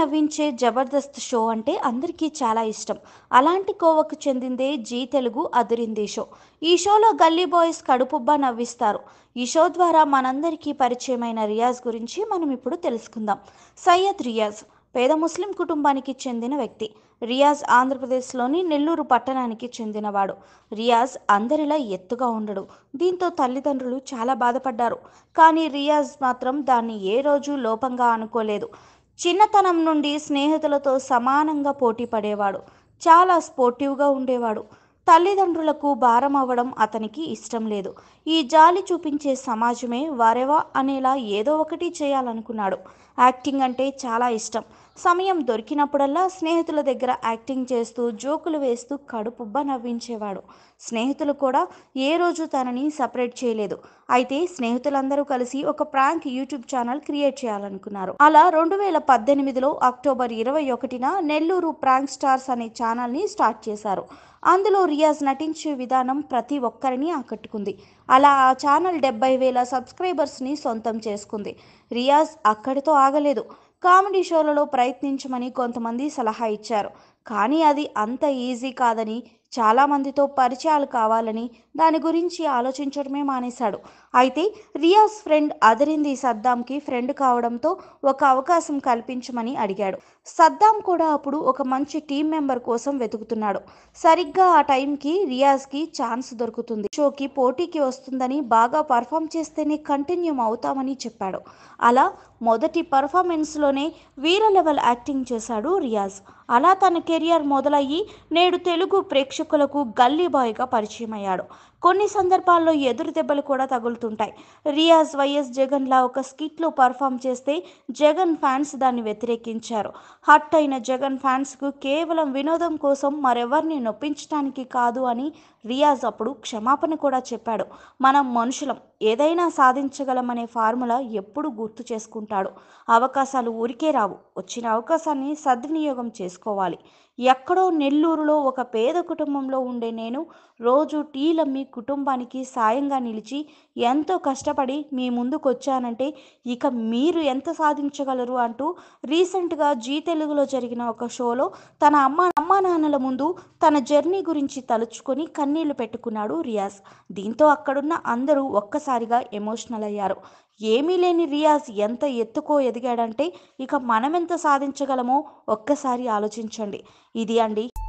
నవ్వించే Jabardasth show అంటే అందరికీ చాలా ఇష్టం అలాంటి కోవకు చెందిందే జీ తెలుగు అదిరింది షో ఈ షోలో గల్లీ బాయ్స్ కడుపుబ్బా నవ్విస్తారు ఈ షో ద్వారా మనందరికీ పరిచయమైన రియాజ్ గురించి మనం ఇప్పుడు తెలుసుకుందాం సయ్యద్ రియాజ్ పేద ముస్లిం కుటుంబానికి చెందిన వ్యక్తి రియాజ్ ఆంధ్రప్రదేశ్లోని నెల్లూరు పట్టణానికి చెందినవాడు రియాజ్ అందరిలా ఎత్తుగా ఉండడు దీంతో తల్లిదండ్రులు చాలా బాధపడ్డారు కానీ రియాజ్ మాత్రం దాన్ని ఏ రోజు లోపంగా అనుకోలేదు చిన్నతనం నుండి స్నేహితులతో సమానంగా పోటీ పడేవాడు చాలా స్పోర్టివ్గా ఉండేవాడు తల్లిదండ్రులకు భారం అవ్వడం అతనికి ఇష్టం లేదు ఈ జాలి చూపించే సమాజమే వారెవా అనేలా ఏదో ఒకటి చేయాలనుకున్నాడు యాక్టింగ్ అంటే చాలా ఇష్టం సమయం దొరికినప్పుడల్లా స్నేహితుల దగ్గర యాక్టింగ్ చేస్తూ జోకులు వేస్తూ కడుపుబ్బ నవ్వించేవాడు స్నేహితులు కూడా ఏ రోజు తనని సపరేట్ చేయలేదు అయితే స్నేహితులందరూ కలిసి ఒక ప్రాంక్ యూట్యూబ్ ఛానల్ క్రియేట్ చేయాలనుకున్నారు అలా రెండు వేల పద్దెనిమిదిలో అక్టోబర్ ఇరవై ఒకటిన నెల్లూరు ప్రాంక్ స్టార్స్ అనే ఛానల్ని స్టార్ట్ చేశారు అందులో రియాజ్ నటించే విధానం ప్రతి ఒక్కరిని ఆకట్టుకుంది అలా ఆ ఛానల్ డెబ్బై వేల సబ్స్క్రైబర్స్ని సొంతం చేసుకుంది రియాజ్ అక్కడితో ఆగలేదు కామెడీ షోలలో ప్రయత్నించమని కొంతమంది సలహా ఇచ్చారు కానీ అది అంత ఈజీ కాదని చాలామందితో పరిచయాలు కావాలని దాని గురించి ఆలోచించడమే మానేశాడు అయితే రియాజ్ ఫ్రెండ్ అదరింది సద్దాంకి ఫ్రెండ్ కావడంతో ఒక అవకాశం కల్పించమని అడిగాడు సద్దాం కూడా అప్పుడు ఒక మంచి టీం మెంబర్ కోసం వెతుకుతున్నాడు సరిగ్గా ఆ టైంకి రియాజ్కి ఛాన్స్ దొరుకుతుంది షోకి పోటీకి వస్తుందని బాగా పర్ఫామ్ చేస్తేనే కంటిన్యూ అవుతామని చెప్పాడు అలా మొదటి పర్ఫార్మెన్స్లోనే వీర లెవెల్ యాక్టింగ్ చేశాడు రియాజ్ అలా తన కెరియర్ మొదలయ్యి నేడు తెలుగు ప్రేక్షకులకు గల్లీ బాయ్గా పరిచయం అయ్యాడు కొన్ని సందర్భాల్లో ఎదురు దెబ్బలు కూడా తగులుతుంటాయి రియాజ్ వైఎస్ జగన్లా ఒక స్కిట్లో పర్ఫామ్ చేస్తే జగన్ ఫ్యాన్స్ దాన్ని వ్యతిరేకించారు హట్ అయిన జగన్ ఫ్యాన్స్కు కేవలం వినోదం కోసం మరెవరిని నొప్పించడానికి కాదు అని రియాజ్ అప్పుడు క్షమాపణ కూడా చెప్పాడు మనం మనుషులం ఏదైనా సాధించగలమనే ఫార్ములా ఎప్పుడు గుర్తు చేసుకుంటాడు అవకాశాలు ఊరికే రావు వచ్చిన అవకాశాన్ని సద్వినియోగం చేసుకోవాలి ఎక్కడో నెల్లూరులో ఒక పేద కుటుంబంలో ఉండే నేను రోజు టీలమ్మి కుటుంబానికి సాయంగా నిలిచి ఎంతో కష్టపడి మీ ముందుకు వచ్చానంటే ఇక మీరు ఎంత సాధించగలరు అంటూ రీసెంట్గా జీ తెలుగులో జరిగిన ఒక షోలో తన అమ్మ అమ్మా నాన్నల ముందు తన జర్నీ గురించి తలుచుకొని కన్నీళ్లు పెట్టుకున్నాడు రియాజ్ దీంతో అక్కడున్న అందరూ ఒక్కసారిగా ఎమోషనల్ అయ్యారు ఏమీ లేని రియాజ్ ఎంత ఎత్తుకో ఎదిగాడంటే ఇక మనమెంత సాధించగలమో ఒక్కసారి ఆలోచించండి ఇది అండి